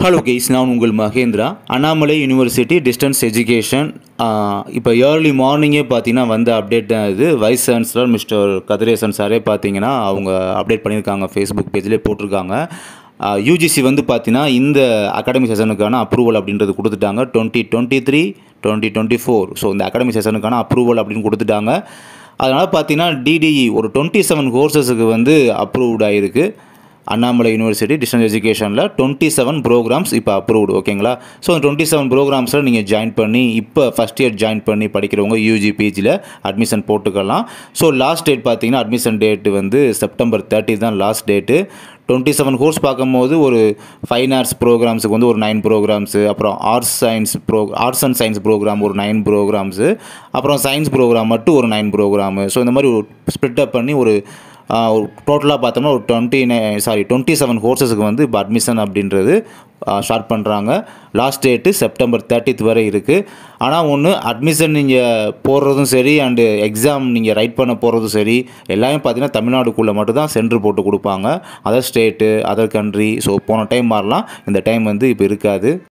hello guys நான் உங்கள் Mahendra Annamalai university distance education இப்போ ஏர்லி மார்னிங்கே பார்த்தீங்கன்னா வந்த அப்டேட் தான் இது வைஸ் சான்சலர் மிஸ்டர் கதிரேசன் சாரே பார்த்தீங்கன்னா அவங்க அப்டேட் பண்ணியிருக்காங்க ஃபேஸ்புக் பேஜ்லேயே போட்டிருக்காங்க யூஜிசி வந்து பார்த்தீங்கன்னா இந்த அகாடமிக் செஷனுக்கான அப்ரூவல் அப்படின்றது கொடுத்துட்டாங்க twenty twenty three twenty twenty four so இந்த அகாடமிக் செஷனுக்கான அப்ரூவல் அப்படின்னு கொடுத்துட்டாங்க அதனால் பார்த்தீங்கன்னா டிடிஇ ஒரு டுவெண்ட்டி செவன் கோர்சஸுக்கு வந்து அப்ரூவ்ட் ஆகிருக்கு அண்ணாமலை யூனிவர்சிட்டி டிஸ்டன்ஸ் எஜுகேஷனில் டுவெண்ட்டி செவன் ப்ரோக்ராம்ஸ் இப்போ அப்ரூவ்டு ஓகேங்களா ஸோ அந்த டுவெண்ட்டி செவன் ப்ரோக்ராம்ஸில் நீங்கள் ஜாயின் பண்ணி இப்போ ஃபஸ்ட் இயர் ஜாயின் பண்ணி படிக்கிறவங்க யூஜி பிஜியில் அட்மிஷன் போட்டுக்கலாம் ஸோ லாஸ்ட் டேட் பார்த்தீங்கன்னா அட்மிஷன் டேட்டு வந்து செப்டம்பர் தேர்ட்டி தான் last date twenty seven course பார்க்கும்போது ஒரு ஃபைன் ஆர்ட்ஸ் ப்ரோக்ராம்ஸுக்கு வந்து ஒரு நைன் ப்ரோக்ராம்ஸு அப்புறம் arts science pro arts and science program ஒரு நைன் ப்ரோக்ராம்ஸு அப்புறம் சயின்ஸ் ப்ரோக்ராம் மட்டும் ஒரு நைன் ப்ரோக்ராமு ஸோ இந்த மாதிரி ஸ்ப்ளிட் அப் பண்ணி ஒரு டோட்டலாக பார்த்தோம்னா ஒரு டுவெண்ட்டி நை சாரி டுவெண்ட்டி செவன் கோர்சஸுக்கு வந்து இப்போ அட்மிஷன் அப்படின்றது ஸ்டார்ட் பண்ணுறாங்க லாஸ்ட் டேட்டு செப்டம்பர் தேர்ட்டித் வரை இருக்குது ஆனால் ஒன்று அட்மிஷன் நீங்கள் போடுறதும் சரி அண்டு எக்ஸாம் நீங்கள் ரைட் பண்ண போகிறதும் சரி எல்லாமே பார்த்தீங்கன்னா தமிழ்நாடுக்குள்ளே மட்டும் தான் சென்டர் போட்டு கொடுப்பாங்க other state other country so போன டைம் மாறலாம் இந்த டைம் வந்து இப்போ இருக்காது